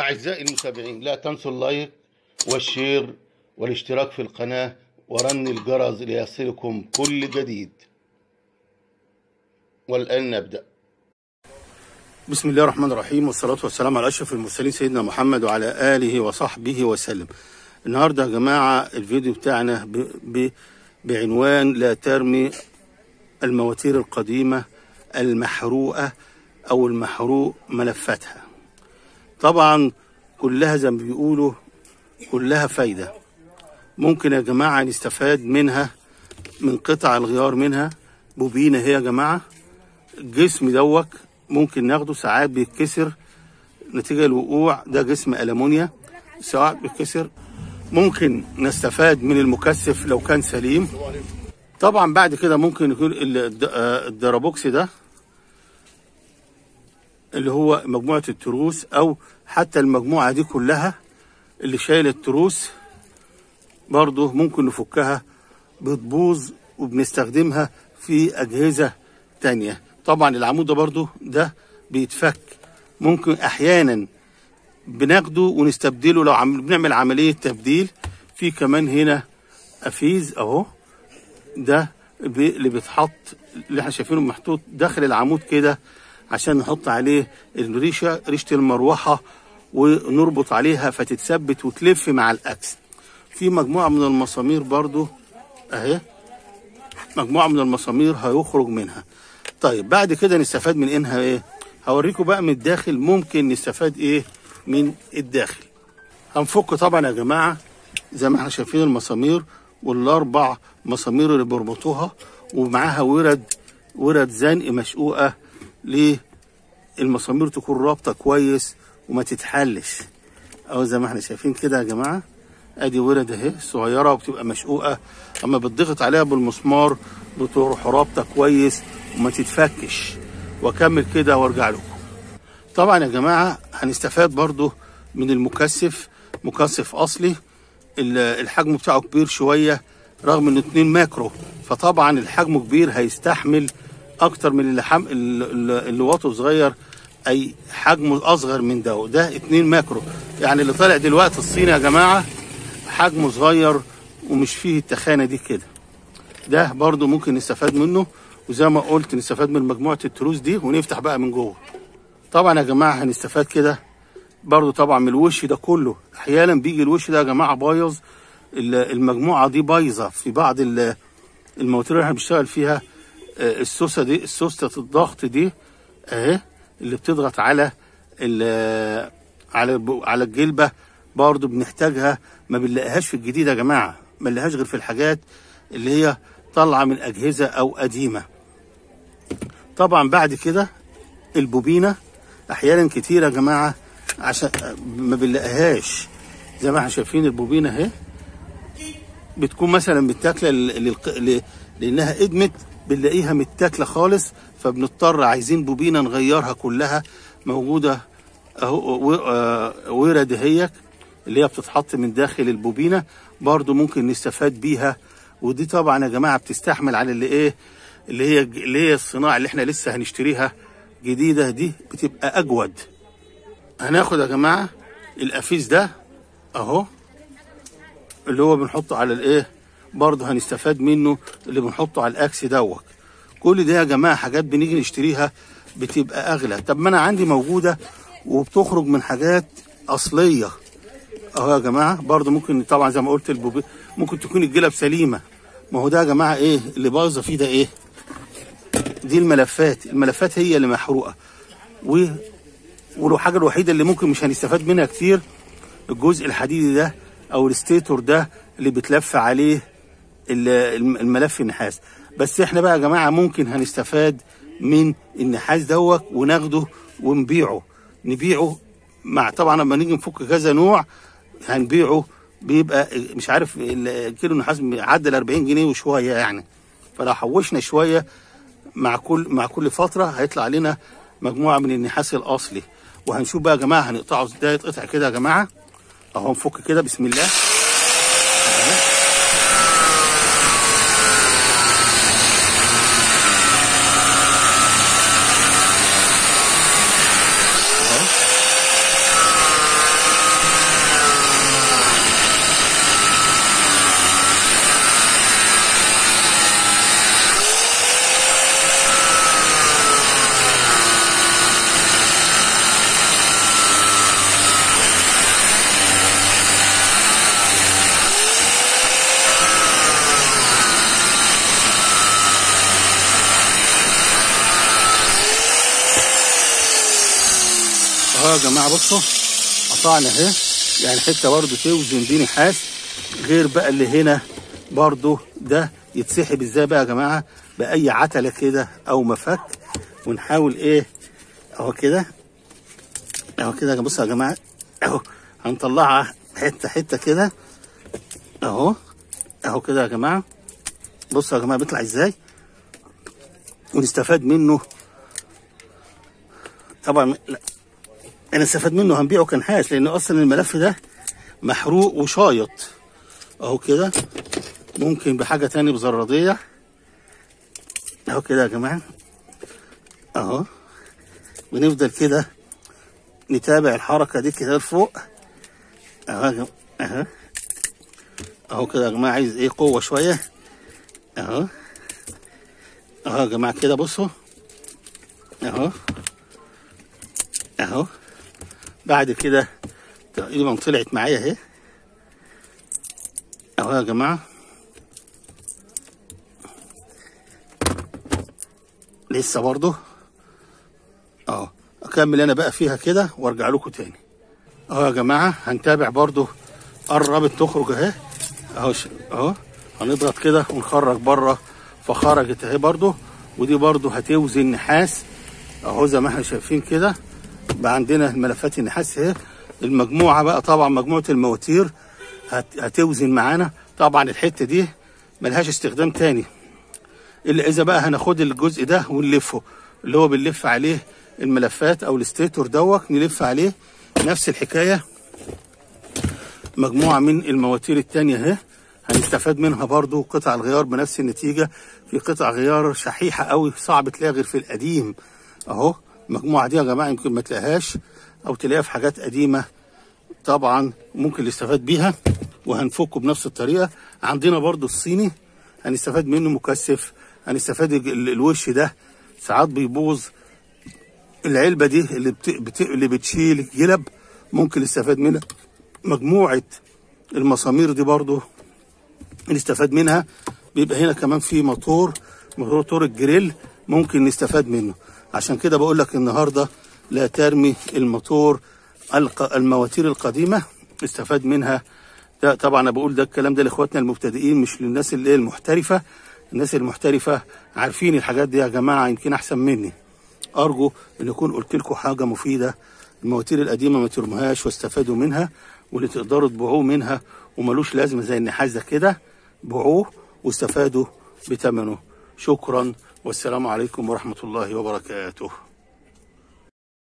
أعزائي المتابعين لا تنسوا اللايك والشير والاشتراك في القناة ورن الجرس ليصلكم كل جديد والآن نبدأ بسم الله الرحمن الرحيم والصلاة والسلام على أشرف المرسلين سيدنا محمد وعلى آله وصحبه وسلم النهاردة يا جماعة الفيديو بتاعنا ب... ب... بعنوان لا ترمي المواتير القديمة المحروقة أو المحروق ملفاتها طبعا كلها زي ما بيقولوا كلها فايدة ممكن يا جماعة نستفاد منها من قطع الغيار منها بوبينة هي يا جماعة الجسم دوت ممكن ناخده ساعات بيتكسر نتيجة الوقوع ده جسم ألمونيا ساعات بيتكسر ممكن نستفاد من المكثف لو كان سليم طبعا بعد كده ممكن يكون ال- آه، الدرابوكس ده اللي هو مجموعة التروس أو حتى المجموعة دي كلها اللي شايلة التروس برضه ممكن نفكها بتبوظ وبنستخدمها في أجهزة تانية طبعا العمود ده برضه ده بيتفك ممكن أحيانا بناخده ونستبدله لو عم بنعمل عملية تبديل في كمان هنا أفيز أهو ده بي- اللي بيتحط اللي احنا شايفينه محطوط داخل العمود كده عشان نحط عليه الريشه ريشه المروحه ونربط عليها فتتثبت وتلف مع الاكس في مجموعه من المسامير برضو اهي مجموعه من المسامير هيخرج منها طيب بعد كده نستفاد من انها ايه هوريكم بقى من الداخل ممكن نستفاد ايه من الداخل هنفك طبعا يا جماعه زي ما احنا شايفين المسامير والاربع مسامير اللي بيربطوها ومعاها ورد ورد زنق مشقوقه للمسامير تكون رابطه كويس وما تتحلش او زي ما احنا شايفين كده يا جماعه ادي ورد اهي صغيره وبتبقى مشقوقه اما بتضغط عليها بالمسمار بتروح رابطه كويس وما تتفكش واكمل كده وارجع لكم طبعا يا جماعه هنستفاد برضو من المكثف مكثف اصلي ال- الحجم بتاعه كبير شويه رغم انه 2 ماكرو فطبعا الحجم كبير هيستحمل اكتر من اللي حم... اللي اللي واطه صغير اي حجمه اصغر من ده ده 2 ماكرو يعني اللي طالع دلوقتي الصيني يا جماعه حجمه صغير ومش فيه التخانه دي كده ده برضو ممكن نستفاد منه وزي ما قلت نستفاد من مجموعه التروس دي ونفتح بقى من جوه طبعا يا جماعه هنستفاد كده برضو طبعا من الوش ده كله احيانا بيجي الوش ده يا جماعه بايظ ال- المجموعه دي بايظه في بعض ال- المواتير اللي احنا بنشتغل فيها آه، السوسه دي السوسته الضغط دي اهي اللي بتضغط على ال- على الب- على الجلبه برضو بنحتاجها ما بنلاقيهاش في الجديد يا جماعه ما نلاقيهاش غير في الحاجات اللي هي طالعه من اجهزه او قديمه طبعا بعد كده البوبينه احيانا كتير يا جماعه عشان ما بنلاقيهاش زي ما احنا شايفين البوبينه اهي بتكون مثلا متاكله ل- للق- ل- لانها ادمت بنلاقيها متاكله خالص فبنضطر عايزين بوبينه نغيرها كلها موجوده اهو و- آه، ورد هيك اللي هي بتتحط من داخل البوبينه برضو ممكن نستفاد بيها ودي طبعا يا جماعه بتستحمل على اللي ايه اللي هي اللي هي الصناعه اللي احنا لسه هنشتريها جديده دي بتبقى اجود هناخد يا جماعه الافيس ده اهو اللي هو بنحطه على الايه برضه هنستفاد منه اللي بنحطه على الاكس دوت كل ده يا جماعه حاجات بنيجي نشتريها بتبقى اغلى طب ما انا عندي موجوده وبتخرج من حاجات اصليه اهو يا جماعه برضه ممكن طبعا زي ما قلت البوبي ممكن تكون الجلب سليمه ما هو ده يا جماعه ايه اللي بايظه فيه ده ايه دي الملفات الملفات هي اللي محروقه و والحاجه الوحيده اللي ممكن مش هنستفاد منها كتير الجزء الحديدي ده او الستيتور ده اللي بتلف عليه ال- الم- الملف النحاس بس احنا بقى يا جماعه ممكن هنستفاد من النحاس دوت وناخده ونبيعه نبيعه مع طبعا لما نيجي نفك كذا نوع هنبيعه بيبقى مش عارف ال- كيلو النحاس عدى ال 40 جنيه وشويه يعني فلو حوشنا شويه مع كل مع كل فتره هيطلع لنا مجموعه من النحاس الاصلي وهنشوف بقى يا جماعه هنقطعه ازاي يتقطع كده يا جماعه اهو نفك كده بسم الله اه يا جماعه بصوا قطعنا اهي يعني حته برضو توزن دي نحاس غير بقى اللي هنا برضو ده يتسحب ازاي بقى يا جماعه باي عتله كده او مفك ونحاول ايه اهو كده اهو كده بصوا يا جماعه اهو هنطلعها حته حته كده اهو اهو كده يا جماعه بصوا يا جماعه بيطلع ازاي ونستفاد منه طبعا لا انا استفاد منه هنبيعه كنحاس لان اصلا الملف ده محروق وشايط اهو كده ممكن بحاجه تاني بزراديه اهو كده يا جماعه اهو بنفضل كده نتابع الحركه دي كده لفوق اهو يا جماعة، اهو اهو كده يا جماعه عايز ايه قوه شويه اهو اهو يا جماعه كده بصوا اهو اهو بعد كده تقريبا طلعت معايا اهي اهو يا جماعه لسه برضه اهو اكمل انا بقى فيها كده وارجع لكم تاني اهو يا جماعه هنتابع برضه قربت تخرج اهي اهو ش- اهو هنضغط كده ونخرج بره فخرجت اهي برضه ودي برضه هتوزن نحاس اهو زي ما احنا شايفين كده بقى عندنا الملفات النحاس اهي المجموعه بقى طبعا مجموعه المواتير هت- هتوزن معانا طبعا الحته دي ملهاش استخدام تاني الا اذا بقى هناخد الجزء ده ونلفه اللي هو بنلف عليه الملفات او الستيتور دوت نلف عليه نفس الحكايه مجموعه من المواتير التانية اهي هنستفاد منها برضو قطع الغيار بنفس النتيجه في قطع غيار شحيحه قوي صعب تلاقيها غير في القديم اهو المجموعه دي يا جماعه يمكن ما تلاقيهاش او تلاقيها في حاجات قديمه طبعا ممكن الاستفاد بيها وهنفكه بنفس الطريقه عندنا برضو الصيني هنستفاد منه مكثف هنستفاد ال- الوش ده ساعات بيبوظ العلبه دي اللي بت... بت... اللي بتشيل الجلب ممكن نستفاد منها مجموعه المسامير دي برضو نستفاد منها بيبقى هنا كمان في موتور موتور الجريل ممكن نستفاد منه عشان كده بقول لك النهارده لا ترمي الموتور الق... المواتير القديمه استفاد منها ده طبعا انا بقول ده الكلام ده لاخواتنا المبتدئين مش للناس اللي هي المحترفه الناس المحترفه عارفين الحاجات دي يا جماعه يمكن احسن مني ارجو ان اكون قلت لكم حاجه مفيده المواتير القديمه ما ترموهاش واستفادوا منها واللي تقدروا تبيعوه منها وملوش لازمه زي النحاس ده كده بيعوه واستفادوا بثمنه شكرا والسلام عليكم ورحمه الله وبركاته